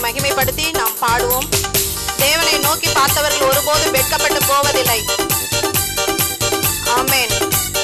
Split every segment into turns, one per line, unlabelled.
மகிமைப்படுத்தி நாம் பாடுவோம் தேவனை நோக்கி பார்த்தவர்கள் ஒருபோதும் வெட்கப்பட்டு போவதில்லை ஆமென்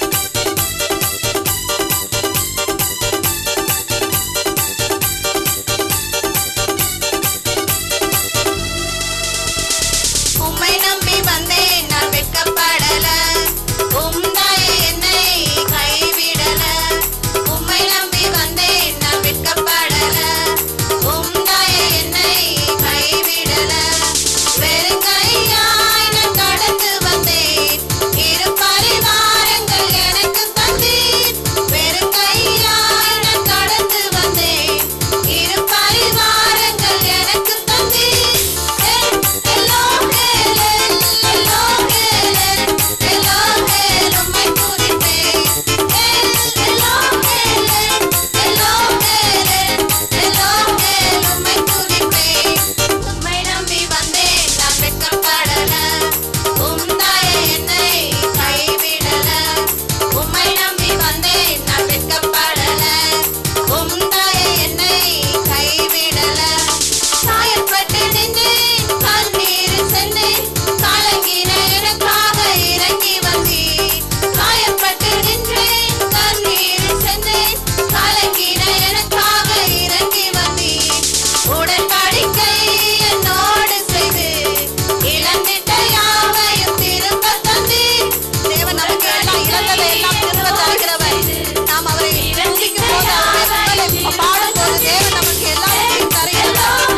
உம்மை நம்பி வந்தேன் நான் வெட்கப்படல உம்தாயே என்னை கைவிடல உம்மை நம்பி வந்தேன் நான் வெட்கப்படல உம்தாயே என்னை கைவிடல வெறும் கையாய் நான் கடந்து வந்தேன் இரு பரிவாரங்கள் எனக்கு தந்தீர் வெறும் கையாய் நான் கடந்து வந்தேன் இரு பரிவாரங்கள் எனக்கு தந்தீர் எல்லோ ஹேலன் எல்லோ ஹேலன் எல்லோ ஹேலன் உம்மை துதிப்பேன் எல்லோ ஹேலன் எல்லோ ஹேலன் எல்லோ ஹேலன் உம்மை துதிப்பேன் உம்மை நம்பி வந்தேன் நான் வெட்கப்படல உம் தாயே என்னை கைவிடல உம்மை நம்பி வந்தேன் நான் வெட்கப்படல உம் தாயே என்னை கைவிடல சாயப்பட்டு நின்றேன் கண்ணீர் சென்றேன் கலங்கின எனக்காக இறங்கி வந்தீர் காயப்பட்டு நின்றேன் கண்ணீர் சென்றேன் கலங்கின எனக்காக இறங்கி வந்தீர் உடன்படிக்கை என்னோடு செய்து இழந்திட்ட யாவையும் திரும்ப தந்தீர்
தேவன் நமக்கு எல்லாம் இழந்ததை எல்லாம் திரும்ப தருகிறவர் நாம் அவரை துதிக்கும் போது அவருடைய புகழை பாடும்போது தேவன் நமக்கு எல்லாவற்றையும் தருகிறவர்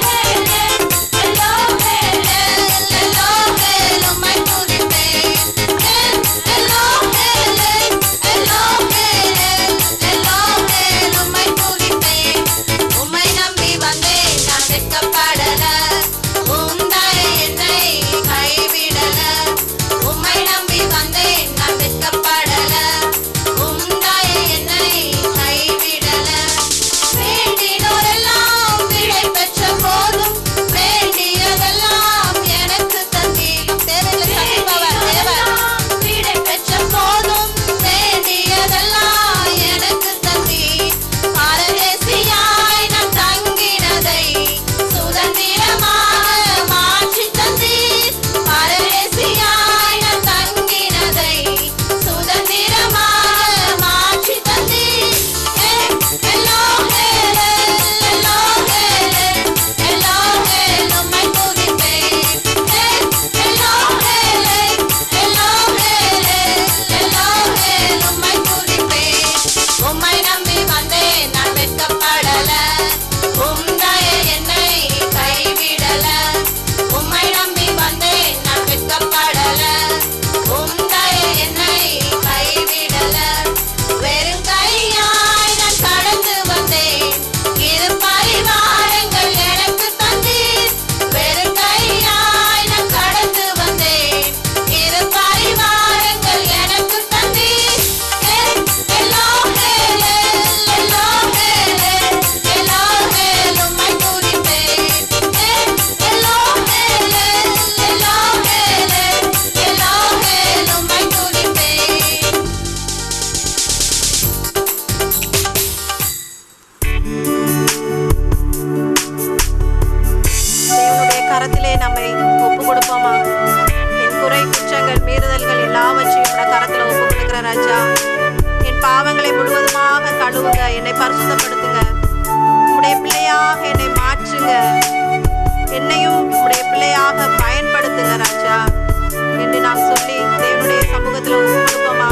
உம்மை நம்பி வந்தேன் நான் வெட்கப்படல உம் தாயே என்னை கைவிடல உம்மை நம்பி வந்தேன் நான் வெட்கப்படல உம் தாயே என்னை கைவிடல வேண்டினோரெல்லாம் விடை பெற்ற போதும் வேண்டியதெல்லாம் எனக்கு தந்தீரும்
தேவைகளை சந்திப்பவர் தேவன்
விடை பெற்ற போதும் வேண்டியதெல்லாம் எனக்கு தந்தீர் பரதேசியாய் நான் தங்கினதை சுதந்திரமாக மாற்றி தந்தீர் பரதேசியாய் நான் தங்கினதை சுதந்திரமாக மாற்றி தந்தீர் எல்லோ ஹேலன் எல்லோ ஹேலன் எல்லோ ஹேலன் உம்மை துதிப்பேன் எல்லோ ஹேலன் எல்லோ ஹேலன் எல்லோ ஹேலன் உம்மை துதிப்பேன் உம்மை நம்பி வந்தேன் நான் வெட்கப்படல உம் தாயே என்னை கைவிடல உம்மை நம்பி வந்தேன் நான் வெட்கப்படல உம் தாயே என்னை கைவிடல வெறும் கையாய் நான் கடந்து வந்தேன் இரு பரிவாரங்கள் எனக்கு தந்தீர் வெறும் கையாய் நான் கடந்து வந்தேன் இரு பரிவாரங்கள் எனக்கு தந்தீர் எல்லோ ஹேலன் எல்லோ ஹேலன் எல்லோ ஹேலன் உம்மை துதிப்பேன் எல்லோ ஹேலன் எல்லோ ஹேலன் எல்லோ ஹேலன் உம்மை துதிப்பேன்
தேவனுடைய கரத்திலே நம்மை ஒப்பு கொடுப்போமா என் குறை குற்றங்கள் மீறுதல்கள் எல்லாவற்றையும் உடைய கரத்துல ஒப்பு கொடுக்கிற ராஜா என் பாவங்களை முழுவதுமாக கழுவுங்க என்னை பரிசுத்தப்படுத்துங்க உடைய பிள்ளையாக என்னை மாற்றுங்க என்னையும் உடைய பிள்ளையாக பயன்படுத்துங்க ராஜா என்று நாம் சொல்லி தேவனுடைய சமூகத்துல ஒப்பு கொடுப்போமா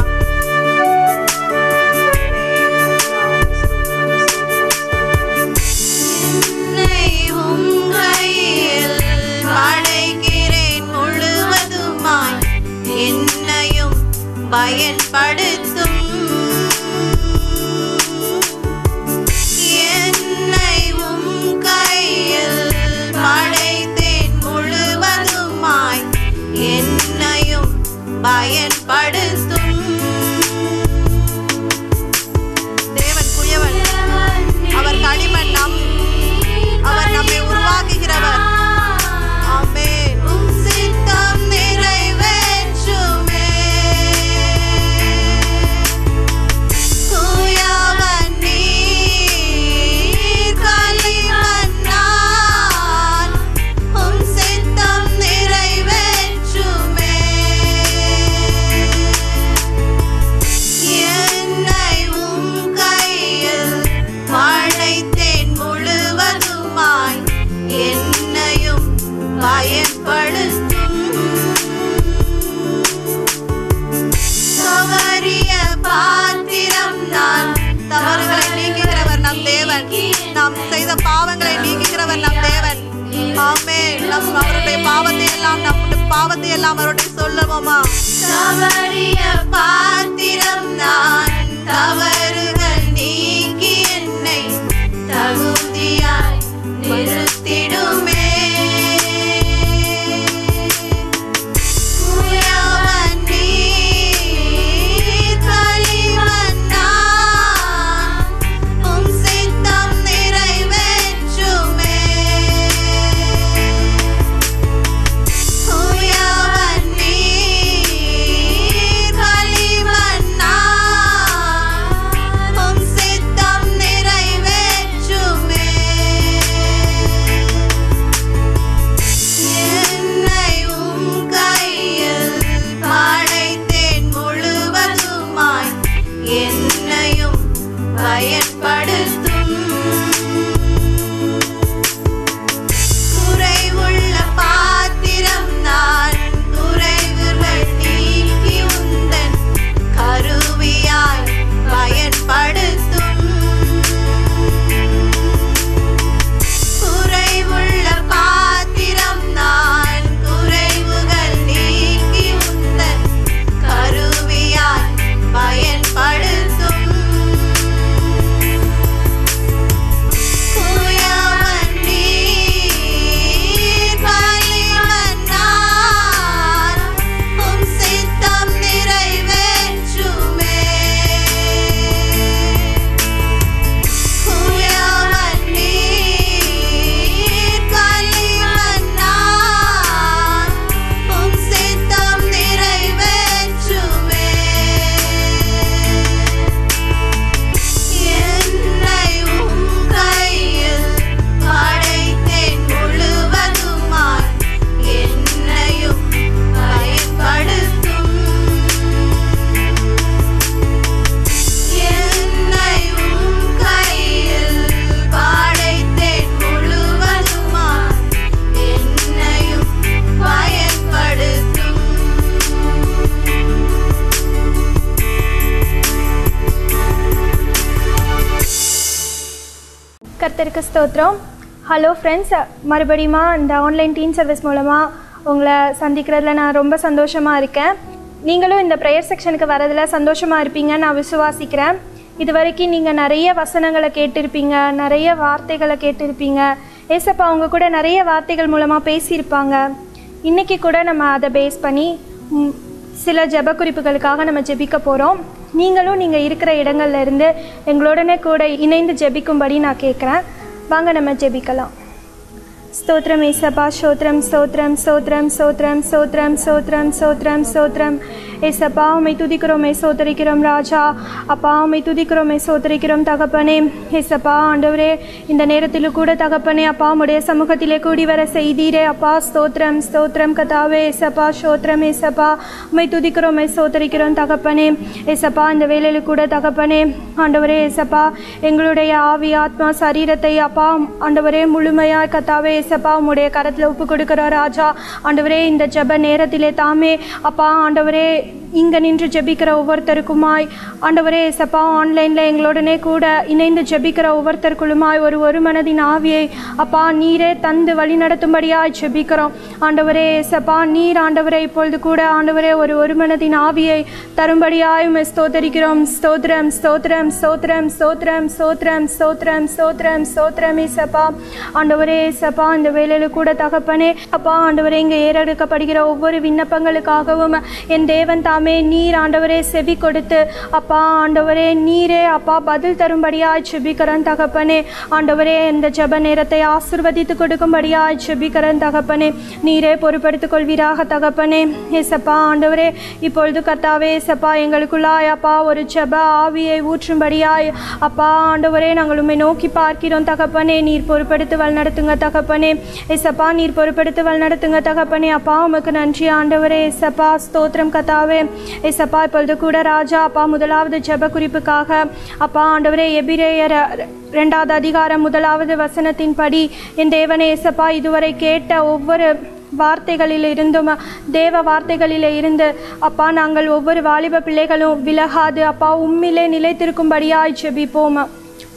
என்னை உம் கையில் படைக்கிறேன் முழுவதுமாய் என்னையும் பயன்படுத்தும் என்னை உம் கையில் படைத்தேன் முழுவதுமாய் என்னையும் பயன்படுத்தும்
தேவன் குயவன் அவர் களிமண் நம் அவர் நம்மை உருவாக்குகிறவர் ஆமென்
உம் சித்தம் நிறைவேற்றுமே
எல்லாம் நம்முடைய பாவத்தை எல்லாம் அவருடைய சொல்லுவோமா
தவறிய பாத்திரம் நான் தவறுகள் நீக்கி என்னை தகுதியாய் நிறுத்திடுமே உயவன் நீர் களிமண் நான், உம் சித்தம் நிறைவேற்றுமே உயவன் நீர் களிமண் நான், உம் சித்தம் நிறைவேற்றுமே என்னை உம் கையில் படைத்தேன் முழுவதுமாய் என்னையும் பயன்படுத்தும் குறைவுள்ள பாத்திரம் நான் குறைவுகள் நீக்கி உந்தன் கருவியாய் பயன்படுத்தும் குறைவுள்ள பாத்திரம் நான் குறைவுகள் நீக்கி உந்தன் கருவியாய் பயன்படுத்தும் குயவன் நீர் களிமண் நான், உம் சித்தம் நிறைவேற்றுமே குயவன் நீர் களிமண் நான், உம் சித்தம் நிறைவேற்றுமே என்னை உம் கையில் படைத்தேன் முழுவதுமாய் என்னையும் பயன்படுத்தும் என்னை உம் கையில் படைத்தேன் முழுவதுமாய் என்னையும் பயன்படுத்தும்
கர்த்தருக்கு ஸ்தோத்திரம் ஹலோ ஃப்ரெண்ட்ஸ் மறுபடியுமா இந்த ஆன்லைன் டீன் சர்வீஸ் மூலமாக உங்களை சந்திக்கிறதுல நான் ரொம்ப சந்தோஷமாக இருக்கேன் நீங்களும் இந்த ப்ரேயர் செக்ஷனுக்கு வரதில் சந்தோஷமாக இருப்பீங்கன்னு நான் விசுவாசிக்கிறேன் இது வரைக்கும் நீங்கள் நிறைய வசனங்களை கேட்டிருப்பீங்க நிறைய வார்த்தைகளை கேட்டிருப்பீங்க ஏசப்பா அவங்க கூட நிறைய வார்த்தைகள் மூலமாக பேசியிருப்பாங்க இன்றைக்கி கூட நம்ம அதை பேஸ் பண்ணி ம், சில ஜெப குறிப்புகளுக்காக நம்ம ஜெபிக்க போகிறோம் நீங்களும் நீங்கள் இருக்கிற இடங்கள்ல இருந்து எங்களோடனே கூட இணைந்து ஜெபிக்கும்படி நான் கேட்குறேன் வாங்க நம்ம ஜெபிக்கலாம் ஸ்தோத்திரம் ஏசப்பா ஸ்தோத்திரம் ஸ்தோத்திரம் ஸ்தோத்திரம் ஸ்தோத்திரம் ஸ்தோத்திரம் ஸ்தோத்திரம் ஸ்தோத்திரம் ஸ்தோத்திரம் ஏசப்பா உமை துதிக்கிறோமே சோதரிக்கிறோம் ராஜா அப்பா உமை துதிக்கிறோமே சோதரிக்கிறோம் தகப்பனே ஏசப்பா ஆண்டவரே இந்த நேரத்தில் கூட தகப்பனே அப்பா உடைய சமூகத்திலே கூடி வர செய்தீரே அப்பா ஸ்தோத்திரம் ஸ்தோத்திரம் கதாவே ஏசப்பா ஸ்தோத்திரம் ஏசப்பா உமை துதிக்கிறோமே சோதரிக்கிறோம் தகப்பனே ஏசப்பா இந்த வேலையில் கூட தகப்பனே ஆண்டவரே ஏசப்பா எங்களுடைய ஆவி ஆத்மா சரீரத்தை அப்பா ஆண்டவரே முழுமையாக கத்தாவே ஏசப்பா உம்முடைய கரத்தில் ஒப்பு கொடுக்குறோம் ராஜா ஆண்டவரே இந்த ஜெப நேரத்திலே தாமே அப்பா ஆண்டவரே இங்கே நின்று ஜெபிக்கிற ஒவ்வொருத்தருக்குமாய் ஆண்டவரே ஏசப்பா ஆன்லைனில் எங்களுடனே கூட இணைந்து ஜெபிக்கிற ஒவ்வொருத்தருக்குள்ளுமாய் ஒரு ஒரு மனதின் ஆவியை அப்பா நீரே தந்து வழி நடத்தும்படியாய் ஜெபிக்கிறோம் ஆண்டவரே ஏசப்பா நீர் ஆண்டவரே இப்பொழுது கூட ஆண்டவரே ஒரு ஒரு மனதின் ஆவியை தரும்படியாய் உம்மை ஸ்தோத்தரிக்கிறோம் ஸ்தோத்திரம் ஸ்தோத்திரம் ஸ்தோத்திரம் ஸ்தோத்திரம் ஸ்தோத்திரம் ஸ்தோத்திரம் ஸ்தோத்திரம் ஸ்தோத்திரம் ஏசப்பா ஆண்டவரே ஏசப்பா இந்த வேலையில் கூட தகப்பனே அப்பா ஆண்டவரே இங்கே ஏறெடுக்கப்படுகிற ஒவ்வொரு விண்ணப்பங்களுக்காகவும் என் தேவன் தாமே நீர் ஆண்டவரே செவி கொடுத்து அப்பா ஆண்டவரே நீரே அப்பா பதில் தரும்படியாய் செபிக்கிறேன் தகப்பனே ஆண்டவரே இந்த ஜெப நேரத்தை ஆசிர்வதித்து கொடுக்கும்படியாய் செபிக்கிறேன் தகப்பனே நீரே பொறுப்படுத்திக் கொள்வீராக தகப்பனே ஏசப்பா ஆண்டவரே இப்பொழுது கத்தாவே ஏசப்பா எங்களுக்குள்ளாய் அப்பா ஒரு ஜெப ஆவியை ஊற்றும்படியாய் அப்பா ஆண்டவரே நாங்கள் உம்மை நோக்கி பார்க்கிறோம் தகப்பனே நீர் பொறுப்படுத்தி வழிநடத்துங்க தகப்பனே ஏசப்பா நீர் பொறுப்படுத்தி வழிநடத்துங்க தகப்பனே அப்பா உமக்கு நன்றி ஆண்டவரே ஏசப்பா ஸ்தோத்திரம் கத்தாவே ஏசப்பா இப்பொழுது கூட ராஜா அப்பா முதலாவது ஜெப குறிப்புக்காக அப்பா ஆண்டவரே எபிரேயர் ரெண்டாவது அதிகாரம் முதலாவது வசனத்தின்படி என் தேவனே ஏசப்பா இதுவரை கேட்ட ஒவ்வொரு வார்த்தைகளில் இருந்தும் தேவ வார்த்தைகளில் இருந்து அப்பா நாங்கள் ஒவ்வொரு வாலிப பிள்ளைகளும் விலகாது அப்பா உம்மிலே நிலைத்திருக்கும்படியாய் ஜெபிப்போம்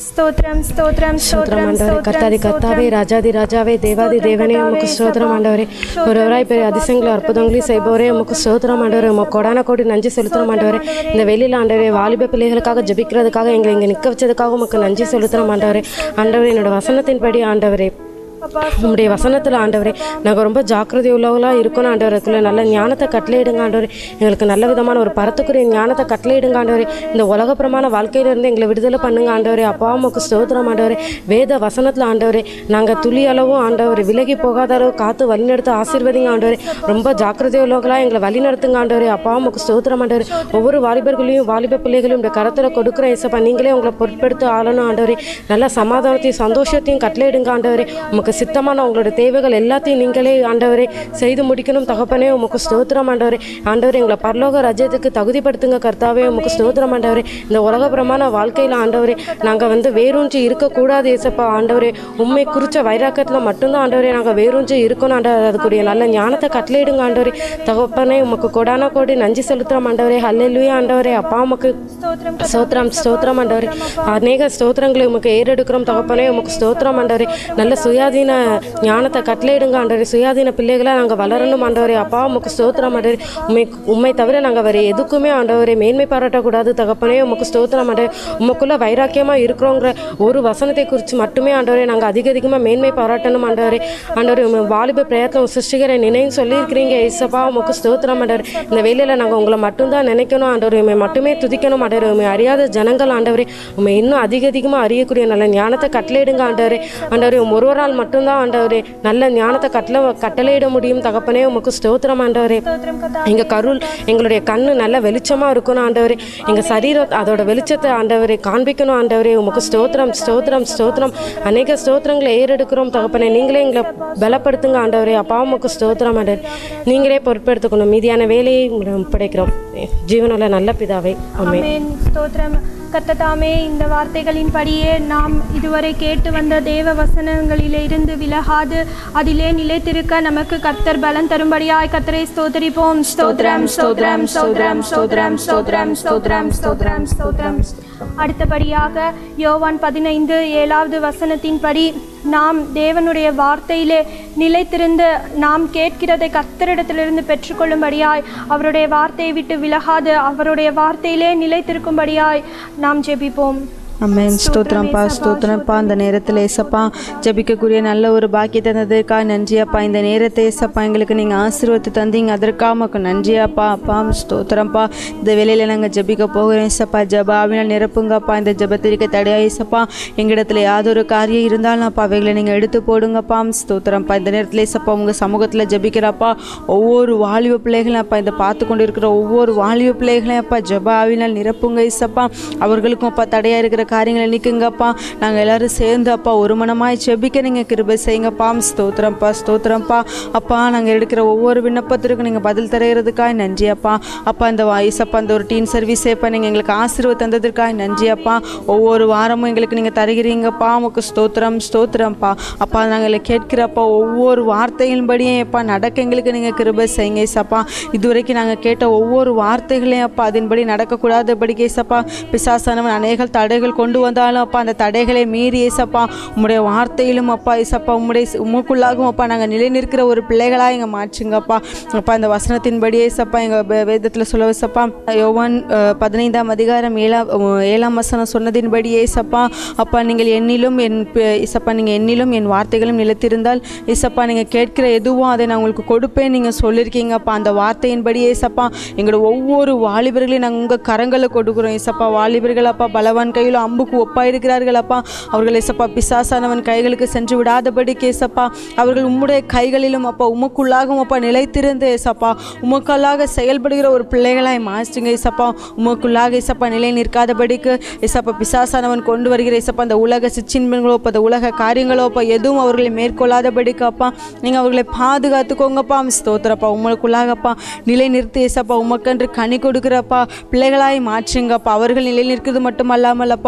ஸ்தோத்திரம் ஸ்தோத்திரம்
ஸ்தோத்திரம்
ஸ்தோத்திரம்
ஆண்டவரே கர்த்தாதி கர்த்தாவே ராஜாதி ராஜாவே தேவாதி தேவனே உமக்கு ஸ்தோத்திரம் ஆண்டவரே ஒருவராய் பெரிய அதிசயங்களை அற்புதங்களையும் செய்பவரே உமக்கு ஸ்தோத்திரம் ஆண்டவரே உமக்கு கொடான கோடி நன்றி செலுத்துறோம் ஆண்டவரே இந்த வெளியில் ஆண்டவரே வாலிப பிள்ளைகளுக்காக ஜெபிக்கிறதுக்காக எங்களை இங்கே நிற்க வச்சதுக்காக உமக்கு நன்றி செலுத்துறோம் ஆண்டவரே ஆண்டவரே என்னோட வசனத்தின்படி ஆண்டவரே
அப்பா
உங்களுடைய வசனத்தில் ஆண்டவரே நாங்கள் ரொம்ப ஜாக்கிரதை உள்ளவங்களாக இருக்கணும் ஆண்டவரத்துல நல்ல ஞானத்தை கட்டளையிடுங்க ஆண்டவரே எங்களுக்கு நல்ல விதமான ஒரு பரத்துக்குரிய ஞானத்தை கட்டளையிடுங்க ஆண்டவரே இந்த உலகப்பிரமான வாழ்க்கையிலிருந்து எங்களை விடுதலை பண்ணுங்க ஆண்டவரே அப்பா அம்மாவுக்கு ஸ்தோத்திரம் ஆண்டவரே வேத வசனத்தில் ஆண்டவரே நாங்கள் துளி அளவும் ஆண்டவரே விலகி போகாத அளவு காத்து வழிநடத்த ஆசீர்வதிங்க ஆண்டவரே ரொம்ப ஜாக்கிரதை உள்ளவங்களாக எங்களை வழி நடத்துங்க ஆண்டவரே அப்பா அம்மாவுக்கு ஸ்தோத்திரம் ஆண்டவரே ஒவ்வொரு வாலிபர்களையும் வாலிப பிள்ளைகளையும் இந்த கரத்தில் கொடுக்குற இசப்பா நீங்களே உங்களை பொருட்படுத்த ஆளணும் ஆண்டவரே நல்ல சமாதானத்தையும் சந்தோஷத்தையும் கட்டளையிடுங்க ஆண்டவரே உமக்கு சித்தமான உங்களோட தேவைகள் எல்லாத்தையும் நீங்களே ஆண்டவரே செய்து முடிக்கணும் தகப்பனே உமக்கு ஸ்தோத்திரம் ஆண்டவரே ஆண்டவரே எங்களை பரலோக ரஜயத்துக்கு தகுதிப்படுத்துங்க கர்த்தாவே உமக்கு ஸ்தோத்திரம் ஆண்டவரே இந்த உலகபிரமான வாழ்க்கையில் ஆண்டவரே நாங்கள் வந்து வேரூன்றி இருக்கக்கூடாது ஏசப்பா ஆண்டவரே உண்மை குறித்த வைராக்கத்தில் மட்டும்தான் ஆண்டவரே நாங்கள் வேரூன்றி இருக்கணும் ஆண்டவரே அதுக்குரிய நல்ல ஞானத்தை கட்டளையிடுங்க ஆண்டவரே தகப்பனே உமக்கு கொடான கோடி நன்றி செலுத்துகிறோம் ஆண்டவரே ஹல்லேலூயா ஆண்டவரே அப்பா உமக்கு
ஸ்தோத்திரம்
ஸ்தோத்திரம் ஸ்தோத்திரம் ஆண்டவரே அநேக ஸ்தோத்திரங்களை உமக்கு ஏறெடுக்கிறோம் தகப்பனே உமக்கு ஸ்தோத்திரம் ஆண்டவரே நல்ல சுயாதீன ஞானத்தை கட்டளையிடுங்க ஆண்டவரே சுயாதீன பிள்ளைகளை நாங்கள் வளரணும் ஆண்டவரே அப்பா உமக்கு ஸ்தோத்திரம் ஆண்டவரே உண்மை உண்மை தவிர நாங்கள் வேறு எதுக்குமே ஆண்டவரே மேன்மை பாராட்டக்கூடாது தகப்பனே உமக்கு ஸ்தோத்திரம் ஆண்டவரே உமக்குள்ள வைராக்கியமாக இருக்கிறோங்கிற ஒரு வசனத்தை குறித்து மட்டுமே ஆண்டவரே நாங்கள் அதிக அதிகமாக மேன்மை பாராட்டணும் ஆண்டவரே ஆண்டவரே உங்க வாலிப பிரயத்னம் சிருஷ்டிகரை நினைன்னு சொல்லியிருக்கிறீங்க இசப்பா உமக்கு ஸ்தோத்திரம் ஆண்டவரே இந்த வேலையில் நாங்கள் உங்களை மட்டும்தான் நினைக்கணும் ஆண்டவரே உண்மை மட்டுமே துதிக்கணும் ஆண்டவரே உண்மை அறியாத ஜனங்கள் ஆண்டவரே உண்மை இன்னும் அதிக அதிகமாக அறியக்கூடிய நல்ல ஞானத்தை கட்டளையிடுங்க ஆண்டவரே ஆண்டவரே உம் ஒருவரால் மட்டும்தான் ஆண்டவரே நல்ல ஞானத்தை கட்டளை கட்டளையிட முடியும் தகப்பனே உமக்கு ஸ்தோத்திரம் ஆண்டவரே
ஸ்தோத்திரம் கதா
எங்கள் கருள் எங்களுடைய கண்ணு நல்ல வெளிச்சமாக இருக்கணும் ஆண்டவரே எங்கள் சரீரம் அதோட வெளிச்சத்தை ஆண்டவரே காண்பிக்கணும் ஆண்டவரே உமக்கு ஸ்தோத்திரம் ஸ்தோத்திரம் ஸ்தோத்திரம் அநேக ஸ்தோத்திரங்களை ஏறெடுக்கிறோம் தகப்பனே நீங்களே எங்களை பலப்படுத்துங்க ஆண்டவரே அப்பா உமக்கு ஸ்தோத்திரம் ஆண்டவர் நீங்களே பொறுப்பெடுத்துக்கணும் மீதியான வேலையை உம்மிடம் ஒப்படைக்கிறோம் ஜீவனுள்ள நல்ல பிதாவை ஆமென்
ஆமென் ஸ்தோத்திரம் கர்த்ததாமே இந்த வார்த்தைகளின் படியே நாம் இதுவரை கேட்டு வந்த தேவ வசனங்களிலே இருந்து விலகாது அதிலே நிலைத்திருக்க நமக்கு கர்த்தர் பலன் தரும்படியாய் கர்த்தரை ஸ்தோத்தரிப்போம் ஸ்தோத்திரம் ஸ்தோத்திரம் ஸ்தோத்திரம் ஸ்தோத்திரம் ஸ்தோத்திரம் ஸ்தோத்திரம் ஸ்தோத்திரம் ஸ்தோத்திரம் அடுத்தபடியாக யோவான் பதினைந்து ஏழாவது வசனத்தின்படி நாம் தேவனுடைய வார்த்தையிலே நிலைத்திருந்து நாம் கேட்கிறதை கர்த்தரிடத்திலிருந்து பெற்றுக்கொள்ளும்படியாய் அவருடைய வார்த்தையை விட்டு விலகாது அவருடைய வார்த்தையிலே நிலைத்திருக்கும்படியாய் நாம் ஜெபிப்போம்
அம்மேன் ஸ்தோத்திரம்ப்பா ஸ்தோத்திரம்ப்பா இந்த நேரத்தில் ஏசப்பா ஜபிக்கக்கூடிய நல்ல ஒரு பாக்கியத்தை தந்ததற்காக நன்றியாப்பா இந்த நேரத்தை ஏசப்பா எங்களுக்கு நீங்கள் ஆசீர்வத்து தந்தீங்க அதற்காக உமக்கு நன்றியாப்பா அப்பா ஸ்தோத்திரம்ப்பா இந்த வேலையில் நாங்கள் ஜபிக்க போகிறோம் ஏசப்பா ஜப ஆவினால் நிரப்புங்கப்பா இந்த ஜபத்திற்கு தடையா ஏசப்பா எங்களிடத்துல யாதொரு காரியம் இருந்தாலும் அப்பா அவைகளை நீங்கள் எடுத்து போடுங்கப்பா ஸ்தோத்திரம்ப்பா இந்த நேரத்தில் ஏசப்பா உங்கள் சமூகத்தில் ஜபிக்கிறப்பா ஒவ்வொரு வாலிப பிள்ளைகளையும் அப்பா இந்த பார்த்து கொண்டு இருக்கிற ஒவ்வொரு வாலிப பிள்ளைகளையும் அப்பா ஜப ஆவினால் நிரப்புங்க ஏசப்பா அவர்களுக்கும் அப்பா தடையாக இருக்கிற காரியங்களை நிற்குங்கப்பா நாங்கள் எல்லாரும் சேர்ந்து அப்பா ஒரு மனமாய் செபிக்க நீங்கள் கிருபை செய்யுங்கப்பா ஸ்தோத்திரம்ப்பா ஸ்தோத்திரம்ப்பா அப்பா நாங்கள் எடுக்கிற ஒவ்வொரு விண்ணப்பத்திற்கும் நீங்கள் பதில் தருகிறதுக்காக நன்றி அப்பா அப்பா இந்த வயசப்பா இந்த ஒரு டீன் சர்வீஸ் அப்பா நீங்கள் எங்களுக்கு ஆசீர்வாதம் தந்ததற்காக நன்றி அப்பா ஒவ்வொரு வாரமும் எங்களுக்கு நீங்கள் தருகிறீங்கப்பா உமக்கு ஸ்தோத்திரம் ஸ்தோத்திரம்ப்பா அப்பா நாங்கள் கேட்கிறப்பா ஒவ்வொரு வார்த்தைகளின்படியே அப்பா நடக்க எங்களுக்கு நீங்கள் கிருபை செய்யுங்க ஏசப்பா இதுவரைக்கும் நாங்கள் கேட்ட ஒவ்வொரு வார்த்தைகளையும் அப்பா அதன்படி நடக்கக்கூடாதபடிக்கு ஏசப்பா பிசாசானவன் அநேக தடைகள் கொண்டு வந்தாலும் அப்பா அந்த தடைகளை மீறி ஏசப்பா உம்முடைய வார்த்தையிலும் அப்பா ஏசப்பா உம்முடைய உமக்குள்ளாகவும் அப்பா நாங்கள் நிலை நிற்கிற ஒரு பிள்ளைகளாக எங்கள் மாற்றுங்கப்பா அப்பா இந்த வசனத்தின்படி ஏசப்பா எங்கள் வேதத்தில் சொல்ல வசப்பா யோவான் அஹ், பதினைந்தாம் அதிகாரம் ஏழாம் அஹ், ஏழாம் வசனம் சொன்னதின்படி ஏசப்பா அப்பா நீங்கள் என்னிலும் என் பி- ஏசப்பா நீங்கள் என்னிலும் என் வார்த்தைகளும் நிலைத்திருந்தால் ஏசப்பா நீங்கள் கேட்கிற எதுவும் அதை நான் உங்களுக்கு கொடுப்பேன் நீங்கள் சொல்லியிருக்கீங்கப்பா அந்த வார்த்தையின்படி ஏசப்பா எங்களோட ஒவ்வொரு வாலிபர்களையும் நாங்கள் உங்கள் கரங்களை கொடுக்குறோம் ஏசப்பா வாலிபர்கள் அப்பா பலவான் கையில் அம்புக்கு ஒப்பாயிருக்கிறார்கள் அப்பா அவர்கள் ஏசப்பா பிசாசானவன் கைகளுக்கு சென்று விடாதபடி ஏசப்பா அவர்கள் உம்முடைய கைகளிலும் அப்பா உமக்குள்ளாகவும் அப்பா நிலைத்திருந்து ஏசப்பா உமக்கல்லாக செயல்படுகிற ஒரு பிள்ளைகளாய் மாற்றுங்க ஏசப்பா உமக்குள்ளாக ஏசப்பா நிலை நிற்காதபடிக்கு ஏசப்பா பிசாசானவன் கொண்டு வருகிற ஏசப்பா அந்த உலக சிற்றின்பங்களோ அப்பா அந்த உலக காரியங்களோ அப்பா எதுவும் அவர்களை மேற்கொள்ளாதபடிக்கு அப்பா நீங்கள் அவர்களை பாதுகாத்துக்கோங்கப்பா ஸ்தோத்திரப்பா உங்களுக்குள்ளாகப்பா நிலை நிறுத்தி ஏசப்பா உமக்கென்று கனி கொடுக்குறப்பா பிள்ளைகளாய் மாற்றுங்கப்பா அவர்கள் நிலை நிற்கிறது மட்டுமல்லாமல் அப்பா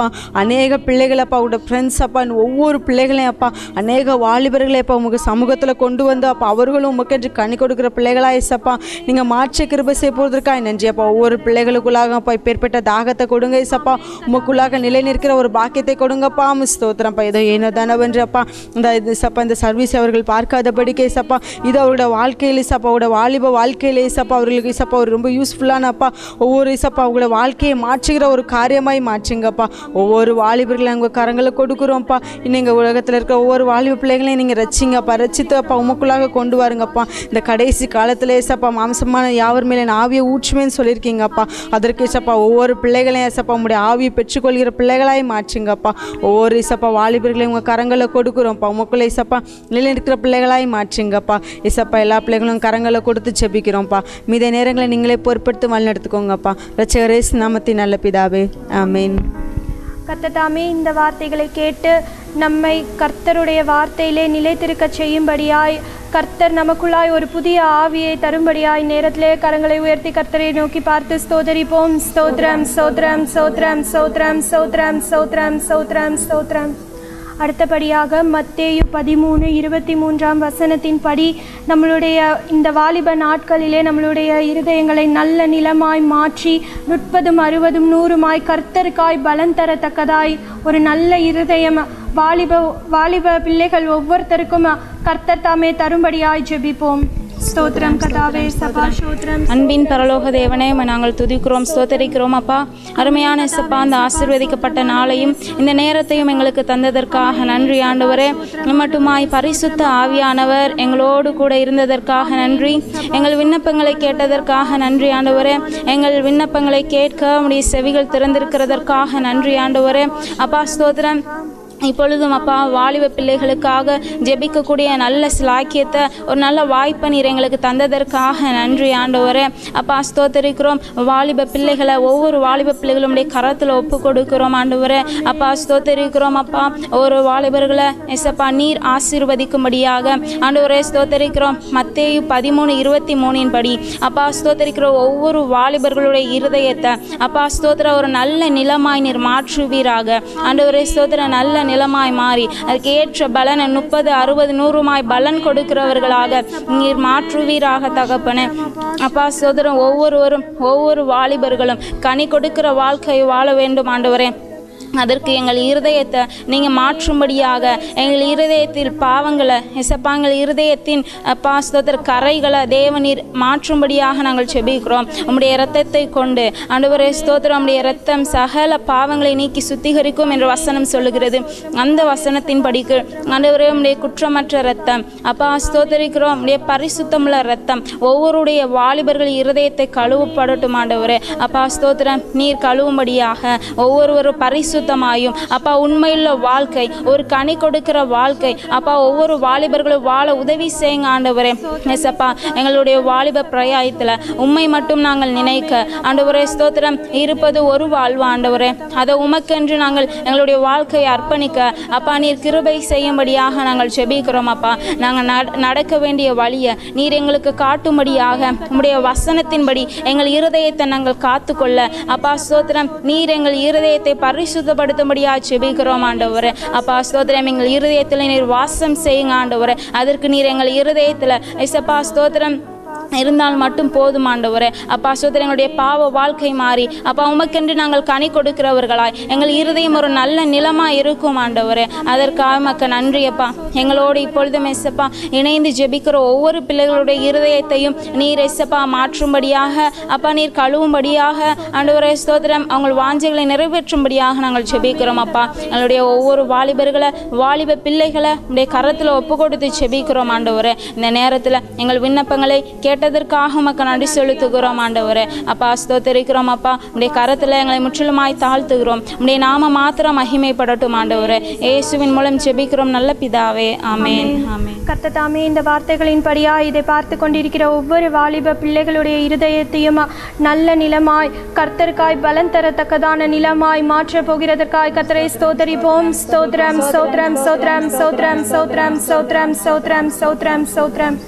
அப்பா அநேக பிள்ளைகள் அப்பா உங்களோட ஃப்ரெண்ட்ஸ் அப்பா ஒவ்வொரு பிள்ளைகளையும் அப்பா அநேக வாலிபர்களை அப்பா உங்க சமூகத்தில் கொண்டு வந்து அப்பா அவர்களும் உமக்கென்று கனி கொடுக்குற பிள்ளைகளா ஏசப்பா நீங்கள் மாற்ற கிருபை செய்ய போவதற்காக நன்றி அப்பா ஒவ்வொரு பிள்ளைகளுக்குள்ளாக அப்பா இப்பேற்பட்ட தாகத்தை கொடுங்க ஏசப்பா உமக்குள்ளாக நிலை நிற்கிற ஒரு பாக்கியத்தை கொடுங்கப்பா உம் ஸ்தோத்திரம்ப்பா ஏதோ ஏனோ தானவன்று அப்பா இந்த இது சப்பா இந்த சர்வீஸ் அவர்கள் பார்க்காதபடிக்கு ஏசப்பா இது அவரோட வாழ்க்கையில் ஏசப்பா அவரோட வாலிப வாழ்க்கையில் ஏசப்பா அவர்களுக்கு ஏசப்பா ஒரு ரொம்ப யூஸ்ஃபுல்லான அப்பா ஒவ்வொரு ஏசப்பா அவங்களோட வாழ்க்கையை மாற்றுகிற ஒரு காரியமாய் மாற்றுங்கப்பா ஒவ்வொரு வாலிபர்களையும் உங்கள் கரங்களை கொடுக்குறோம்ப்பா இன்னும் எங்கள் உலகத்தில் இருக்க ஒவ்வொரு வாலிப பிள்ளைகளையும் நீங்கள் ரச்சிங்கப்பா ரச்சித்து அப்பா உமக்குள்ளாக கொண்டு வாருங்கப்பா இந்த கடைசி காலத்தில் ஏசப்பா மாம்சமான யாவர் மேலே நான் ஆவியை ஊற்றுவேன்னு சொல்லியிருக்கீங்கப்பா அதற்கு ஏசப்பா ஒவ்வொரு பிள்ளைகளையும் ஏசப்பா உங்களுடைய ஆவியை பெற்றுக்கொள்கிற பிள்ளைகளாய் மாற்றுங்கப்பா ஒவ்வொரு ஏசப்பா வாலிபர்களையும் உங்கள் கரங்களை கொடுக்குறோம்ப்பா உமக்குள்ள ஏசப்பா நிலை இருக்கிற பிள்ளைகளாய் மாற்றுங்கப்பா ஏசப்பா எல்லா பிள்ளைகளும் கரங்களை கொடுத்து செபிக்கிறோம்ப்பா மீத நேரங்களை நீங்களே பொறுப்படுத்தி வழிநடத்துக்கோங்கப்பா ரச்சகரேஸ் நாமத்தின் நல்ல பிதாவே ஆமீன்
கர்த்ததாமே இந்த வார்த்தைகளை கேட்டு நம்மை கர்த்தருடைய வார்த்தையிலே நிலைத்திருக்க செய்யும்படியாய் கர்த்தர் நமக்குள்ளாய் ஒரு புதிய ஆவியை தரும்படியாய் நேரத்திலே கரங்களை உயர்த்தி கர்த்தரை நோக்கி பார்த்து ஸ்தோதரிப்போம் ஸ்தோத்ரம் ஸ்தோத்ரம் ஸ்தோத்ரம் ஸ்தோத்ரம் ஸ்தோத்ரம் ஸ்தோத்ரம் ஸ்தோத்ரம் ஸ்தோத்ரம் அடுத்தபடியாக மத்தேயு பதிமூணு இருபத்தி மூன்றாம் வசனத்தின் படி நம்மளுடைய இந்த வாலிப நாட்களிலே நம்மளுடைய இருதயங்களை நல்ல நிலமாய் மாற்றி முப்பதும் அறுபதும் நூறுமாய் கர்த்தருக்காய் பலன் தரத்தக்கதாய் ஒரு நல்ல இருதயம் வாலிப வாலிப பிள்ளைகள் ஒவ்வொருத்தருக்கும் கர்த்தர் தாமே தரும்படியாய் ஜெபிப்போம் ஸ்தோத்திரம் கதாவே சபா ஸ்தோத்திரம்
அன்பின் பரலோக தேவனே உம்மை நாங்கள் துதிக்கிறோம் ஸ்தோத்தரிக்கிறோம் அப்பா அருமையான இசப்பா அந்த ஆசீர்வதிக்கப்பட்ட நாளையும் இந்த நேரத்தையும் எங்களுக்கு தந்ததற்காக நன்றி ஆண்டவரே மட்டுமாய் பரிசுத்த ஆவியானவர் எங்களோடு கூட இருந்ததற்காக நன்றி எங்கள் விண்ணப்பங்களை கேட்டதற்காக நன்றி ஆண்டவரே எங்கள் விண்ணப்பங்களை கேட்க உடைய செவிகள் திறந்திருக்கிறதற்காக நன்றி ஆண்டவரே அப்பா ஸ்தோத்திரம் இப்பொழுதும் அப்பா வாலிப பிள்ளைகளுக்காக ஜெபிக்கக்கூடிய நல்ல சிலாக்கியத்தை ஒரு நல்ல வாய்ப்பை நீர் எங்களுக்கு தந்ததற்காக நன்றி ஆண்டவரே அப்பா ஸ்தோத்தரிக்கிறோம் வாலிப பிள்ளைகளை ஒவ்வொரு வாலிப பிள்ளைகளும் உடைய கரத்தில் ஒப்பு கொடுக்கிறோம் ஆண்டவரே அப்பா ஸ்தோத்தரிக்கிறோம் அப்பா ஒரு வாலிபர்களை எசப்பா நீர் ஆசீர்வதிக்கும்படியாக ஆண்டவரே ஸ்தோத்தரிக்கிறோம் மத்தேயு பதிமூணு இருபத்தி மூணின் படி அப்பா ஸ்தோத்தரிக்கிற ஒவ்வொரு வாலிபர்களுடைய இருதயத்தை அப்பா ஸ்தோத்திர ஒரு நல்ல நிலமாய் நீர் மாற்றுவீராக ஆண்டவரே ஸ்தோத்திர நல்ல நிலமாய் மாறி அதுக்கு ஏற்ற பலனை முப்பது அறுபது நூறுமாய் பலன் கொடுக்கிறவர்களாக நீர் மாற்றுவீராக தகப்பனே அப்பா சோதரம் ஒவ்வொருவரும் ஒவ்வொரு வாலிபர்களும் கனி கொடுக்கிற வாழ்க்கையை வாழ வேண்டும் ஆண்டவரே அதற்கு எங்கள் இருதயத்தை நீங்கள் மாற்றும்படியாக எங்கள் இருதயத்தில் பாவங்களை எசப்பாங்கள் இருதயத்தின் அப்பா ஸ்தோத்திர கரைகளை தேவநீர் மாற்றும்படியாக நாங்கள் செபிக்கிறோம் உம்முடைய இரத்தத்தை கொண்டு ஆண்டவரே ஸ்தோத்திரம் உம்முடைய இரத்தம் சகல பாவங்களை நீக்கி சுத்திகரிக்கும் என்ற வசனம் சொல்லுகிறது அந்த வசனத்தின் படிக்கு ஆண்டவரே உம்முடைய குற்றமற்ற இரத்தம் அப்பா ஸ்தோத்தரிக்கிறோம் உம்முடைய பரிசுத்தமுள்ள இரத்தம் ஒவ்வொருடைய வாலிபர்கள் இருதயத்தை கழுவப்படட்டும் ஆண்டவரே அப்பா ஸ்தோத்திரம் நீர் கழுவும்படியாக ஒவ்வொருவரும் பரிசுத்தமாயும் அப்பா உண்மையுள்ள வாழ்க்கை ஒரு கனி கொடுக்கிற வாழ்க்கை அப்பா ஒவ்வொரு வாலிபர்களும் வாழ உதவி செய்யுங்க ஆண்டவரே எசப்பா எங்களுடைய வாலிப பிரயாயத்தில் உண்மை மட்டும் நாங்கள் நினைக்க ஆண்டவரே ஸ்தோத்திரம் இருப்பது ஒரு வாழ்வு ஆண்டவரே அதை உமக்கென்று நாங்கள் எங்களுடைய வாழ்க்கையை அர்ப்பணிக்க அப்பா நீர் கிருபை செய்யும்படியாக நாங்கள் செபிக்கிறோம் அப்பா நாங்கள் நட- நடக்க வேண்டிய வழியை நீர் எங்களுக்கு காட்டும்படியாக உம்முடைய வசனத்தின்படி எங்கள் இருதயத்தை நாங்கள் காத்துக்கொள்ள அப்பா ஸ்தோத்திரம் நீர் எங்கள் இருதயத்தை பரிசுத்தப்படுத்தும்படியாக செபிக்கிறோம் ஆண்டவரே அப்பா ஸ்தோத்திரம் எங்கள் இருதயத்தில் நீர் வாசம் செய்யுங்க ஆண்டவரே அதற்கு நீர் எங்கள் இருதயத்தில் இசப்பா ஸ்தோத்திரம் இருந்தால் மட்டும் போதும் ஆண்டவரே அப்பா சோதரன் எங்களுடைய பாவ வாழ்க்கை மாறி அப்பா உமக்கென்று நாங்கள் கனி கொடுக்கிறவர்களாய் எங்கள் இருதயம் ஒரு நல்ல நிலமா இருக்கும் ஆண்டவரே அதற்காக மக்க நன்றி அப்பா எங்களோடு இப்பொழுதும் எஸ்ஸப்பா இணைந்து ஜெபிக்கிற ஒவ்வொரு பிள்ளைகளுடைய இருதயத்தையும் நீர் எஸ்ஸப்பா மாற்றும்படியாக அப்பா நீர் கழுவும்படியாக ஆண்டவரே ஸ்தோத்திரம் அவங்க வாஞ்சைகளை நிறைவேற்றும்படியாக நாங்கள் ஜெபிக்கிறோம் அப்பா எங்களுடைய ஒவ்வொரு வாலிபர்களை வாலிப பிள்ளைகளை உடைய கரத்தில் ஒப்பு கொடுத்து ஜெபிக்கிறோம் ஆண்டவரே இந்த நேரத்தில் எங்கள் விண்ணப்பங்களை கேட்டதற்காக உமக்கு நன்றி செலுத்துகிறோம் ஆண்டவரே அப்பா ஸ்தோத்தரிக்கிறோம் அப்பா உடைய கரத்தில் எங்களை முற்றிலுமாய் தாழ்த்துகிறோம் உடைய நாம மாத்திரம் மகிமைப்படட்டும் ஆண்டவரே இயேசுவின் மூலம் ஜெபிக்கிறோம் நல்ல பிதாவே ஆமென் ஆமென்
கர்த்ததாமே இந்த வார்த்தைகளின் படியா இதை பார்த்து கொண்டிருக்கிற ஒவ்வொரு வாலிப பிள்ளைகளுடைய இருதயத்தையும் நல்ல நிலமாய் கர்த்தருக்காய் பலன் தரத்தக்கதான நிலமாய் மாற்ற போகிறதற்காய் கர்த்தரை ஸ்தோத்தரிப்போம் ஸ்தோத்ரம் ஸ்தோத்ரம் ஸ்தோத்ரம் ஸ்தோத்ரம் ஸ்தோத்ரம் ஸ்தோத்ரம் ஸ்தோத்ரம் ஸ்தோத்ரம் ஸ்தோத்ரம்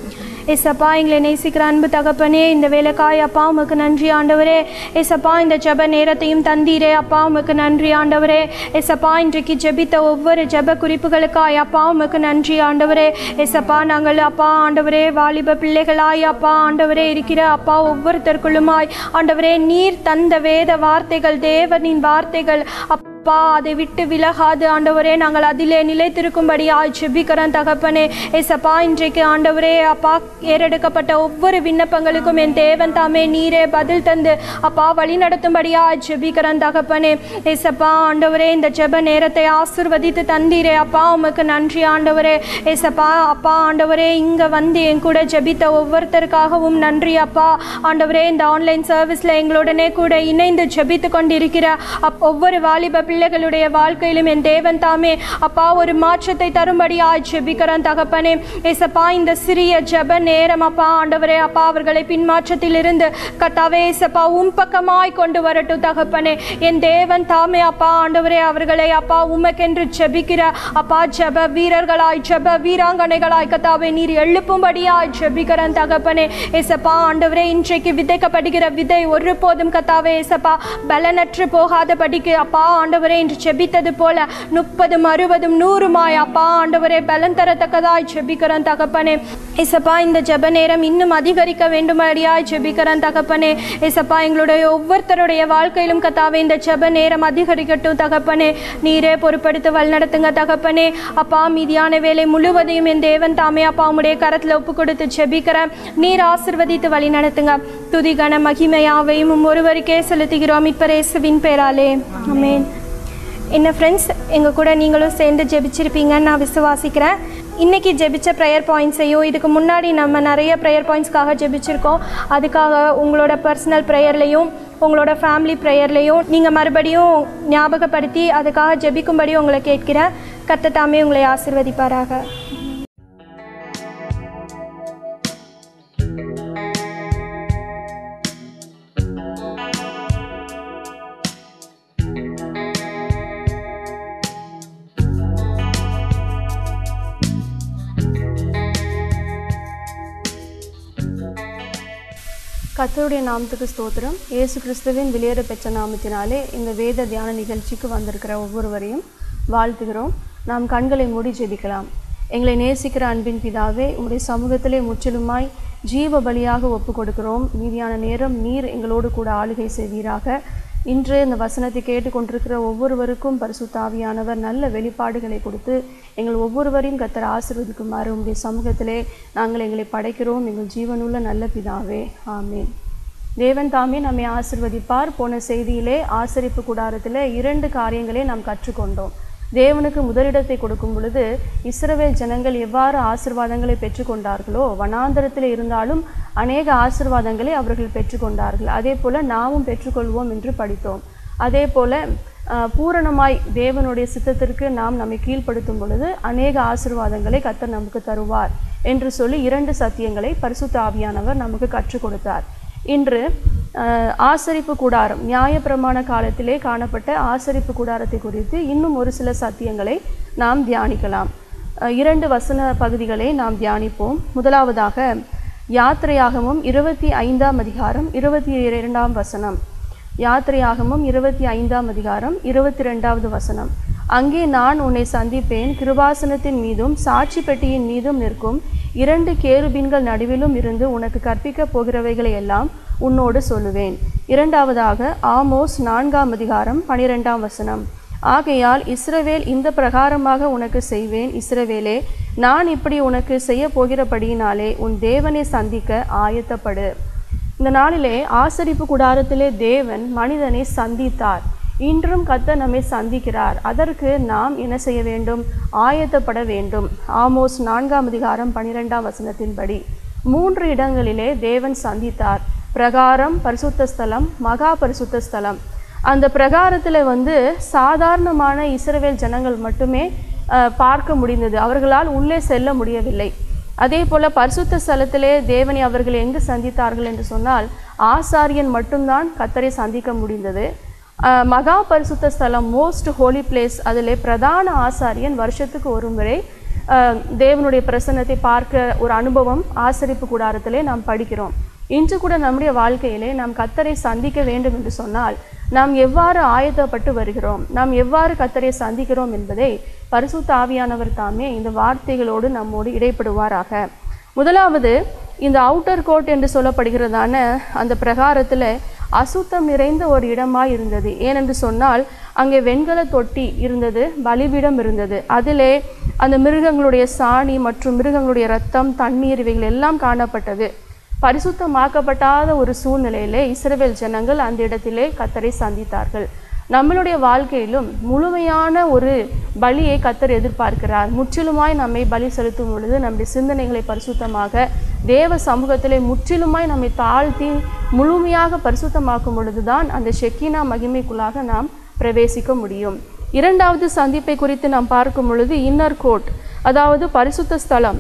ஏசப்பா எங்களை நேசிக்கிற அன்பு தகப்பனே இந்த வேலைக்காய் அப்பா உமக்கு நன்றி ஆண்டவரே ஏசப்பா இந்த ஜெப நேரத்தையும் தந்தீரே அப்பா உமக்கு நன்றி ஆண்டவரே ஏசப்பா இன்றைக்கு ஜெபித்த ஒவ்வொரு ஜெப குறிப்புகளுக்காய் அப்பா உமக்கு நன்றி ஆண்டவரே ஏசப்பா நாங்கள் அப்பா ஆண்டவரே வாலிப பிள்ளைகளாய் அப்பா ஆண்டவரே இருக்கிற அப்பா ஒவ்வொருத்தருக்குள்ளுமாய் ஆண்டவரே நீர் தந்த வேத வார்த்தைகள் தேவனின் வார்த்தைகள் அப்பா அதை விட்டு விலகாது ஆண்டவரே நாங்கள் அதிலே நிலைத்திருக்கும்படியாய் ஜெபிக்கிறோம் தகப்பனே ஏசப்பா இன்றைக்கு ஆண்டவரே அப்பா ஏறெடுக்கப்பட்ட ஒவ்வொரு விண்ணப்பங்களுக்கும் என் தேவன் தாமே நீரே பதில் தந்து அப்பா வழி நடத்தும்படியாய் ஜெபிக்கிறோம் தகப்பனே ஏசப்பா ஆண்டவரே இந்த ஜெப நேரத்தை ஆசிர்வதித்து தந்தீரே அப்பா உமக்கு நன்றி ஆண்டவரே ஏசப்பா அப்பா ஆண்டவரே இங்கே வந்து என் கூட ஜெபித்த ஒவ்வொருத்தருக்காகவும் நன்றி அப்பா ஆண்டவரே இந்த ஆன்லைன் சர்வீஸில் எங்களுடனே கூட இணைந்து ஜெபித்து கொண்டிருக்கிற அப் ஒவ்வொரு வாலிப பிள்ளைகளுடைய வாழ்க்கையிலும் என் தேவன் தாமே அப்பா ஒரு மாற்றத்தை தரும்படியாய் ஜெபிக்கிறேன் தகப்பனே ஏசப்பா இந்த சிறிய ஜெப நேரம் அப்பா ஆண்டவரே அப்பா அவர்களை பின்மாற்றத்தில் இருந்து கத்தாவே ஏசப்பா உம் பக்கமாய் கொண்டு வரட்டும் தகப்பனே என் தேவன் தாமே அப்பா ஆண்டவரே அவர்களை அப்பா உமக்கென்று ஜெபிக்கிற அப்பா ஜெப வீரர்களாய் ஜெப வீராங்கனைகளாய் கத்தாவே நீர் எழுப்பும்படியாய் ஜெபிக்கிறேன் தகப்பனே ஏசப்பா ஆண்டவரே இன்றைக்கு விதைக்கப்படுகிற விதை ஒருபோதும் கத்தாவே ஏசப்பா பலனற்று போகாதபடிக்கு அப்பா ஆண்டவரே இன்று ஜெபித்தது போல முப்பதும் அறுபதும் நூறுமாய் அப்பா ஆண்டவரே பலன் தரத்தக்கதாய் ஜெபிக்கிறேன் தகப்பனே ஏசப்பா இந்த ஜெப நேரம் இன்னும் அதிகரிக்க வேண்டும்படியாய் ஜெபிக்கிறேன் தகப்பனே ஏசப்பா எங்களுடைய ஒவ்வொருத்தருடைய வாழ்க்கையிலும் கத்தாவே இந்த ஜெப நேரம் அதிகரிக்கட்டும் தகப்பனே நீரே பொறுப்படுத்தி வழிநடத்துங்க தகப்பனே அப்பா மீதியான வேலை முழுவதையும் என் தேவன் தாமே அப்பா உம்முடைய கரத்தில் ஒப்பு கொடுத்து ஜெபிக்கிறேன் நீர் ஆசிர்வதித்து வழி நடத்துங்க துதி கன மகிமையாவையும் உம் ஒருவருக்கே செலுத்துகிறோம் இப்பரேசுவின் பேராலே ஆமென் என்ன ஃப்ரெண்ட்ஸ் எங்கள் கூட நீங்களும் சேர்ந்து ஜெபிச்சிருப்பீங்கன்னு நான் விசுவாசிக்கிறேன் இன்றைக்கி ஜெபிச்ச ப்ரேயர் பாயிண்ட்ஸையும் இதுக்கு முன்னாடி நம்ம நிறைய ப்ரேயர் பாயிண்ட்ஸ்க்காக ஜெபிச்சிருக்கோம் அதுக்காக உங்களோட பர்சனல் ப்ரேயர்லையும் உங்களோட ஃபேமிலி ப்ரேயர்லையும் நீங்கள் மறுபடியும் ஞாபகப்படுத்தி அதுக்காக ஜெபிக்கும்படி உங்களை கேட்கிறேன் கர்த்தர் உங்களை ஆசிர்வதிப்பாராக
கர்த்தருடைய நாமத்துக்கு ஸ்தோத்திரம் இயேசு கிறிஸ்துவின் வெளியேற பெற்ற நாமத்தினாலே இந்த வேத தியான நிகழ்ச்சிக்கு வந்திருக்கிற ஒவ்வொருவரையும் வாழ்த்துகிறோம் நாம் கண்களை மூடி ஜெபிக்கலாம் எங்களை நேசிக்கிற அன்பின் பிதாவே உங்களுடைய சமூகத்திலே முற்றிலுமாய் ஜீவ பலியாக ஒப்பு கொடுக்கிறோம் மீதியான நேரம் நீர் எங்களோடு கூட ஆளுகை செய்வீராக இன்று இந்த வசனத்தை கேட்டுக்கொண்டிருக்கிற ஒவ்வொருவருக்கும் பரிசுத்தாவியானவர் நல்ல வெளிப்பாடுகளை கொடுத்து எங்கள் ஒவ்வொருவரையும் கத்தர் ஆசீர்வதிக்குமாறு உங்களுடைய சமூகத்திலே நாங்கள் எங்களை படைக்கிறோம் எங்கள் ஜீவனுள்ள நல்ல பிதாவே ஆமென் தேவன் தாமே நம்மை ஆசிர்வதிப்பார் போன செய்தியிலே ஆசரிப்பு கூடாரத்தில் இரண்டு காரியங்களை நாம் கற்றுக்கொண்டோம் தேவனுக்கு முதலிடத்தை கொடுக்கும் பொழுது இஸ்ரவேல் ஜனங்கள் எவ்வாறு ஆசிர்வாதங்களை பெற்றுக்கொண்டார்களோ வனாந்தரத்தில் இருந்தாலும் அநேக ஆசிர்வாதங்களை அவர்கள் பெற்றுக்கொண்டார்கள் அதே போல நாமும் பெற்றுக்கொள்வோம் என்று படித்தோம் அதே போல அஹ், பூரணமாய் தேவனுடைய சித்தத்திற்கு நாம் நம்மை கீழ்ப்படுத்தும் பொழுது அநேக ஆசிர்வாதங்களை கர்த்தர் நமக்கு தருவார் என்று சொல்லி இரண்டு சத்தியங்களை பரிசுத்த ஆவியானவர் நமக்கு கற்றுக் கொடுத்தார் இன்று அஹ், ஆசரிப்பு கூடாரம் நியாயப்பிரமாண காலத்திலே காணப்பட்ட ஆசரிப்பு கூடாரத்தை குறித்து இன்னும் ஒரு சில சத்தியங்களை நாம் தியானிக்கலாம் அஹ், இரண்டு வசன பகுதிகளை நாம் தியானிப்போம் முதலாவதாக யாத்திரையாகமும் இருபத்தி ஐந்தாம் அதிகாரம் இருபத்தி இரண்டாம் வசனம் யாத்திரையாகமும் இருபத்தி ஐந்தாம் அதிகாரம் இருபத்தி ரெண்டாவது வசனம் அங்கே நான் உன்னை சந்திப்பேன் கிருபாசனத்தின் மீதும் சாட்சி பெட்டியின் மீதும் நிற்கும் இரண்டு கேருபீன்கள் நடுவிலும் இருந்து உனக்கு கற்பிக்கப் போகிறவைகளை எல்லாம் உன்னோடு சொல்லுவேன் இரண்டாவதாக ஆமோஸ் நான்காம் அதிகாரம் பனிரெண்டாம் வசனம் ஆகையால் இஸ்ரவேல் இந்த பிரகாரமாக உனக்கு செய்வேன் இஸ்ரவேலே நான் இப்படி உனக்கு செய்ய போகிறபடியினாலே உன் தேவனை சந்திக்க ஆயத்தப்படு இந்த நாளிலே ஆசரிப்பு கூடாரத்திலே தேவன் மனிதனை சந்தித்தார் இன்றும் கர்த்தர் நம்மை சந்திக்கிறார் அதற்கு நாம் என்ன செய்ய வேண்டும் ஆயத்தப்பட வேண்டும் ஆமோஸ் நான்காம் அதிகாரம் பனிரெண்டாம் வசனத்தின்படி மூன்று இடங்களிலே தேவன் சந்தித்தார் பிரகாரம் பரிசுத்த ஸ்தலம் மகா பரிசுத்த ஸ்தலம் அந்த பிரகாரத்தில் வந்து சாதாரணமான இஸ்ரவேல் ஜனங்கள் மட்டுமே அஹ், பார்க்க முடிந்தது அவர்களால் உள்ளே செல்ல முடியவில்லை அதே போல பரிசுத்த ஸ்தலத்திலே தேவனை அவர்கள் எங்கு சந்தித்தார்கள் என்று சொன்னால் ஆசாரியன் மட்டும்தான் கத்தரை சந்திக்க முடிந்தது அஹ், மகா பரிசுத்த ஸ்தலம் மோஸ்ட் ஹோலி பிளேஸ் அதிலே பிரதான ஆசாரியன் வருஷத்துக்கு ஒரு முறை அஹ், தேவனுடைய பிரசன்னத்தை பார்க்க ஒரு அனுபவம் ஆசரிப்பு கூடாரத்திலே நாம் படிக்கிறோம் இன்று கூட நம்முடைய வாழ்க்கையிலே நாம் கத்தரை சந்திக்க வேண்டும் என்று சொன்னால் நாம் எவ்வாறு ஆயத்தப்பட்டு வருகிறோம் நாம் எவ்வாறு கத்தரை சந்திக்கிறோம் என்பதை பரிசுத்த ஆவியானவர் தாமே இந்த வார்த்தைகளோடு நம்மோடு இடைப்படுவாராக முதலாவது இந்த அவுட்டர் கோட் என்று சொல்லப்படுகிறதான அந்த பிரகாரத்தில் அசுத்தம் நிறைந்த ஒரு இடமாய் இருந்தது ஏனென்று சொன்னால் அங்கே வெண்கல தொட்டி இருந்தது பலிபீடம் இருந்தது அதிலே அந்த மிருகங்களுடைய சாணி மற்றும் மிருகங்களுடைய ரத்தம் தண்ணீர் இவைகள் எல்லாம் காணப்பட்டது பரிசுத்தமாக்கப்படாத ஒரு சூழ்நிலையிலே இஸ்ரவேல் ஜனங்கள் அந்த இடத்திலே கத்தரை சந்தித்தார்கள் நம்மளுடைய வாழ்க்கையிலும் முழுமையான ஒரு பலியை கத்தர் எதிர்பார்க்கிறார் முற்றிலுமாய் நம்மை பலி செலுத்தும் பொழுது நம்முடைய சிந்தனைகளை பரிசுத்தமாக தேவ சமூகத்திலே முற்றிலுமாய் நம்மை தாழ்த்தி முழுமையாக பரிசுத்தமாக்கும் பொழுதுதான் அந்த ஷெக்கினா மகிமைக்குள்ளாக நாம் பிரவேசிக்க முடியும் இரண்டாவது சந்திப்பை குறித்து நாம் பார்க்கும் பொழுது இன்னர் கோட் அதாவது பரிசுத்த ஸ்தலம்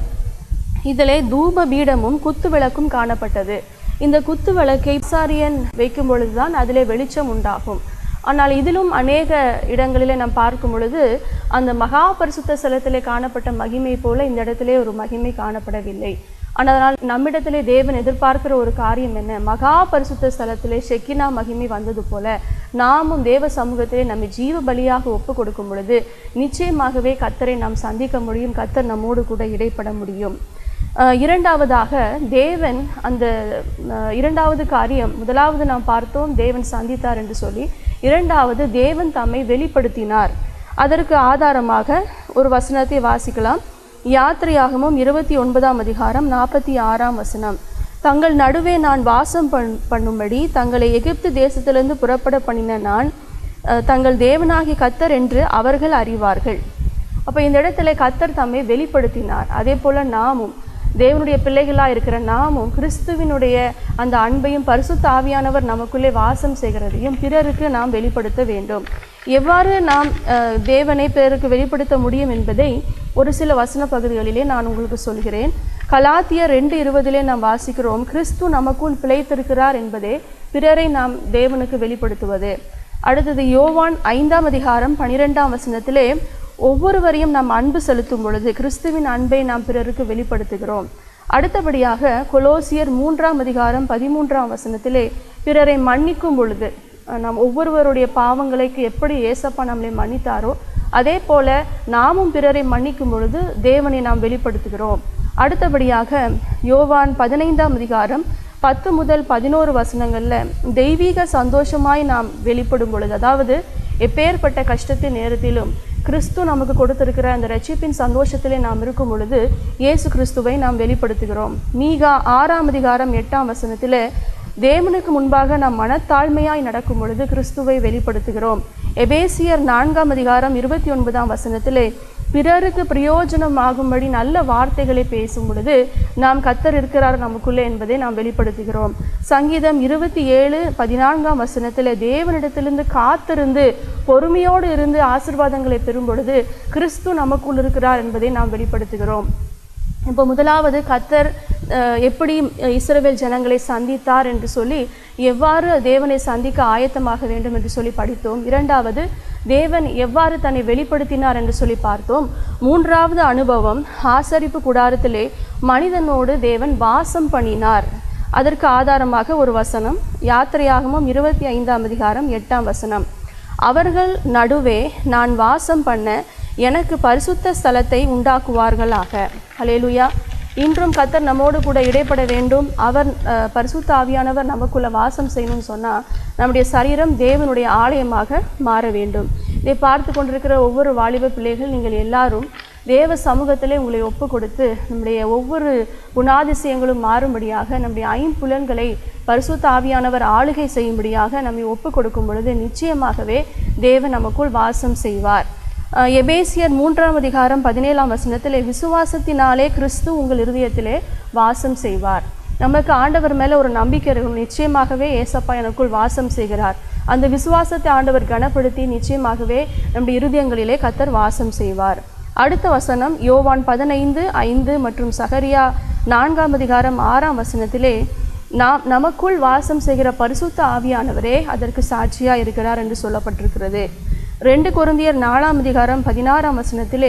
இதிலே தூப பீடமும் குத்து விளக்கும் காணப்பட்டது இந்த குத்து விளக்கை சாரியன் வைக்கும் பொழுதுதான் அதிலே வெளிச்சம் உண்டாகும் ஆனால் இதிலும் அநேக இடங்களிலே நாம் பார்க்கும் பொழுது அந்த மகா பரிசுத்த ஸ்தலத்திலே காணப்பட்ட மகிமை போல இந்த இடத்திலே ஒரு மகிமை காணப்படவில்லை ஆனால் நம்மிடத்திலே தேவன் எதிர்பார்க்கிற ஒரு காரியம் என்ன மகா பரிசுத்த ஸ்தலத்திலே ஷெக்கினா மகிமை வந்தது போல நாமும் தேவ சமூகத்திலே நம்மை ஜீவ பலியாக ஒப்பு கொடுக்கும் பொழுது நிச்சயமாகவே கத்தரை நாம் சந்திக்க முடியும் கத்தர் நம்மோடு கூட இடைப்பட முடியும் அஹ் இரண்டாவதாக தேவன் அந்த அஹ், இரண்டாவது காரியம் முதலாவது நாம் பார்த்தோம் தேவன் சந்தித்தார் என்று சொல்லி இரண்டாவது தேவன் தம்மை வெளிப்படுத்தினார் அதற்கு ஆதாரமாக ஒரு வசனத்தை வாசிக்கலாம் யாத்திரையாகமும் இருபத்தி ஒன்பதாம் அதிகாரம் நாற்பத்தி ஆறாம் வசனம் தங்கள் நடுவே நான் வாசம் பண் பண்ணும்படி தங்களை எகிப்து தேசத்திலிருந்து புறப்பட பண்ணின நான் அஹ், தங்கள் தேவனாகிய கத்தர் என்று அவர்கள் அறிவார்கள் அப்போ இந்த இடத்துல கத்தர் தம்மை வெளிப்படுத்தினார் அதே போல நாமும் தேவனுடைய பிள்ளைகளாக இருக்கிற நாமும் கிறிஸ்துவினுடைய அந்த அன்பையும் பரிசுத்த ஆவியானவர் நமக்குள்ளே வாசம் செய்கிறதையும் பிறருக்கு நாம் வெளிப்படுத்த வேண்டும் எவ்வாறு நாம் அஹ், தேவனை பிறருக்கு வெளிப்படுத்த முடியும் என்பதை ஒரு சில வசன பகுதிகளிலே நான் உங்களுக்கு சொல்கிறேன் கலாத்தியர் ரெண்டு இருபதிலே நாம் வாசிக்கிறோம் கிறிஸ்து நமக்குள் பிழைத்திருக்கிறார் என்பதே பிறரை நாம் தேவனுக்கு வெளிப்படுத்துவது அடுத்தது யோவான் ஐந்தாம் அதிகாரம் பனிரெண்டாம் வசனத்திலே ஒவ்வொருவரையும் நாம் அன்பு செலுத்தும் பொழுது கிறிஸ்துவின் அன்பை நாம் பிறருக்கு வெளிப்படுத்துகிறோம் அடுத்தபடியாக கொலோசியர் மூன்றாம் அதிகாரம் பதிமூன்றாம் வசனத்திலே பிறரை மன்னிக்கும் பொழுது அஹ், நாம் ஒவ்வொருவருடைய பாவங்களுக்கு எப்படி ஏசப்பா நம்மளை மன்னித்தாரோ அதே போல நாமும் பிறரை மன்னிக்கும் பொழுது தேவனை நாம் வெளிப்படுத்துகிறோம் அடுத்தபடியாக யோவான் பதினைந்தாம் அதிகாரம் பத்து முதல் பதினோரு வசனங்களில் தெய்வீக சந்தோஷமாய் நாம் வெளிப்படும் பொழுது அதாவது எப்பேற்பட்ட கஷ்டத்தின் நேரத்திலும் கிறிஸ்து நமக்கு கொடுத்திருக்கிற அந்த ரட்சிப்பின் சந்தோஷத்திலே நாம் இருக்கும் பொழுது இயேசு கிறிஸ்துவை நாம் வெளிப்படுத்துகிறோம் மீகா ஆறாம் அதிகாரம் எட்டாம் வசனத்தில் தேவனுக்கு முன்பாக நாம் மனத்தாழ்மையாய் நடக்கும் பொழுது கிறிஸ்துவை வெளிப்படுத்துகிறோம் எபேசியர் நான்காம் அதிகாரம் இருபத்தி ஒன்பதாம் வசனத்திலே பிறருக்கு பிரயோஜனமாகும்படி நல்ல வார்த்தைகளை பேசும் பொழுது நாம் கத்தர் இருக்கிறார் நமக்குள்ளே என்பதை நாம் வெளிப்படுத்துகிறோம் சங்கீதம் இருபத்தி ஏழு பதினான்காம் வசனத்தில் தேவனிடத்திலிருந்து காத்திருந்து பொறுமையோடு இருந்து ஆசிர்வாதங்களை பெறும் பொழுது கிறிஸ்து நமக்குள் இருக்கிறார் என்பதை நாம் வெளிப்படுத்துகிறோம் இப்போ முதலாவது கத்தர் அஹ், எப்படி இஸ்ரவேல் ஜனங்களை சந்தித்தார் என்று சொல்லி எவ்வாறு தேவனை சந்திக்க ஆயத்தமாக வேண்டும் என்று சொல்லி படித்தோம் இரண்டாவது தேவன் எவ்வாறு தன்னை வெளிப்படுத்தினார் என்று சொல்லி பார்த்தோம் மூன்றாவது அனுபவம் ஆசரிப்பு கூடாரத்திலே மனிதனோடு தேவன் வாசம் பண்ணினார் அதற்கு ஆதாரமாக ஒரு வசனம் யாத்திரையாகமும் இருபத்தி ஐந்தாம் அதிகாரம் எட்டாம் வசனம் அவர்கள் நடுவே நான் வாசம் பண்ண எனக்கு பரிசுத்த ஸ்தலத்தை உண்டாக்குவார்களாக ஹalleluya இன்றும் கத்தர் நம்மோடு கூட இடைப்பட வேண்டும் அவர் அஹ், பரிசுத்த ஆவியானவர் நமக்குள்ள வாசம் செய்யணும்னு சொன்னால் நம்முடைய சரீரம் தேவனுடைய ஆலயமாக மாற வேண்டும் இதை பார்த்து கொண்டிருக்கிற ஒவ்வொரு வாலிப பிள்ளைகள் நீங்கள் எல்லாரும் தேவ சமூகத்திலே உங்களை ஒப்பு கொடுத்து நம்முடைய ஒவ்வொரு குணாதிசயங்களும் மாறும்படியாக நம்முடைய ஐம்புலன்களை பரிசுத்த ஆவியானவர் ஆளுகை செய்யும்படியாக நம்மை ஒப்பு கொடுக்கும் பொழுது நிச்சயமாகவே தேவன் நமக்குள் வாசம் செய்வார் அஹ் எபேசியர் மூன்றாம் அதிகாரம் பதினேழாம் வசனத்திலே விசுவாசத்தினாலே கிறிஸ்து உங்கள் இருதயத்திலே வாசம் செய்வார் நமக்கு ஆண்டவர் மேலே ஒரு நம்பிக்கை இருக்கும் நிச்சயமாகவே ஏசப்பா எனக்குள் வாசம் செய்கிறார் அந்த விசுவாசத்தை ஆண்டவர் கனப்படுத்தி நிச்சயமாகவே நம்முடைய இருதயங்களிலே கத்தர் வாசம் செய்வார் அடுத்த வசனம் யோவான் பதினைந்து ஐந்து மற்றும் சகரியா நான்காம் அதிகாரம் ஆறாம் வசனத்திலே நாம் நமக்குள் வாசம் செய்கிற பரிசுத்த ஆவியானவரே அதற்கு சாட்சியாக இருக்கிறார் என்று சொல்லப்பட்டிருக்கிறது ரெண்டு கொருந்தியர் நாலாம் அதிகாரம் பதினாறாம் வசனத்திலே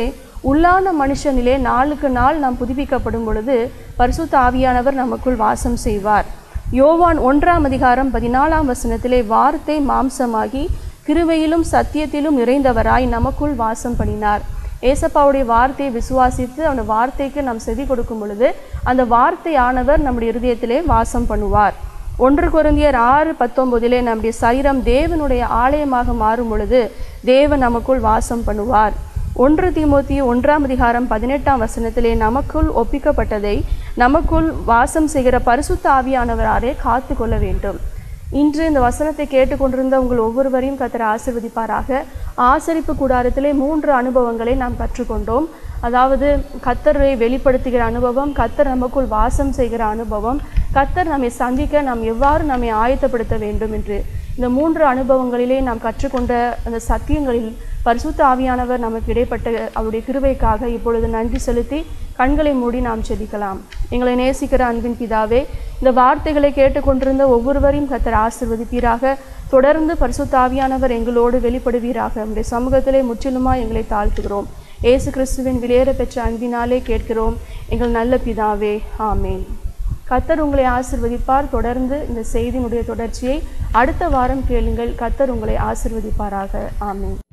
உள்ளான மனுஷனிலே நாளுக்கு நாள் நாம் புதுப்பிக்கப்படும் பொழுது பரிசுத்த ஆவியானவர் நமக்குள் வாசம் செய்வார் யோவான் ஒன்றாம் அதிகாரம் பதினாலாம் வசனத்திலே வார்த்தை மாம்சமாகி கிருபையிலும் சத்தியத்திலும் நிறைந்தவராய் நமக்குள் வாசம் பண்ணினார் ஏசப்பாவுடைய வார்த்தையை விசுவாசித்து அந்த வார்த்தைக்கு நாம் செவி கொடுக்கும் பொழுது அந்த வார்த்தையானவர் நம்முடைய இருதயத்திலே வாசம் பண்ணுவார் ஒன்று குருந்தியர் ஆறு பத்தொன்பதிலே நம்முடைய சரீரம் தேவனுடைய ஆலயமாக மாறும் பொழுது தேவன் நமக்குள் வாசம் பண்ணுவார் ஒன்று தீமோத்தி ஒன்றாம் அதிகாரம் பதினெட்டாம் வசனத்திலே நமக்குள் ஒப்பிக்கப்பட்டதை நமக்குள் வாசம் செய்கிற பரிசுத்த ஆவியானவராரே காத்து கொள்ள வேண்டும் இன்று இந்த வசனத்தை கேட்டுக்கொண்டிருந்த உங்கள் ஒவ்வொருவரையும் கத்தர் ஆசிர்வதிப்பாராக ஆசரிப்பு கூடாரத்திலே மூன்று அனுபவங்களை நாம் கற்றுக்கொண்டோம் அதாவது கத்தரை வெளிப்படுத்துகிற அனுபவம் கத்தர் நமக்குள் வாசம் செய்கிற அனுபவம் கத்தர் நம்மை சந்திக்க நாம் எவ்வாறு நம்மை ஆயத்தப்படுத்த வேண்டும் என்று இந்த மூன்று அனுபவங்களிலே நாம் கற்றுக்கொண்ட அந்த சத்தியங்களில் பரிசுத்த ஆவியானவர் நமக்கு இடைப்பட்ட அவருடைய கிருபைக்காக இப்பொழுது நன்றி செலுத்தி கண்களை மூடி நாம் செபிக்கலாம் எங்களை நேசிக்கிற அன்பின் பிதாவே இந்த வார்த்தைகளை கேட்டுக்கொண்டிருந்த ஒவ்வொருவரையும் கத்தர் ஆசிர்வதிப்பீராக தொடர்ந்து பரிசுத்த ஆவியானவர் எங்களோடு வெளிப்படுவீராக நம்முடைய சமூகத்திலே முற்றிலுமாய் எங்களை தாழ்த்துகிறோம் இயேசு கிறிஸ்துவின் விலையேற பெற்ற அன்பினாலே கேட்கிறோம் எங்கள் நல்ல பிதாவே ஆமேன் கத்தர் உங்களை ஆசிர்வதிப்பார் தொடர்ந்து இந்த செய்தியினுடைய தொடர்ச்சியை அடுத்த வாரம் கேளுங்கள் கத்தர் உங்களை ஆசிர்வதிப்பாராக ஆமேன்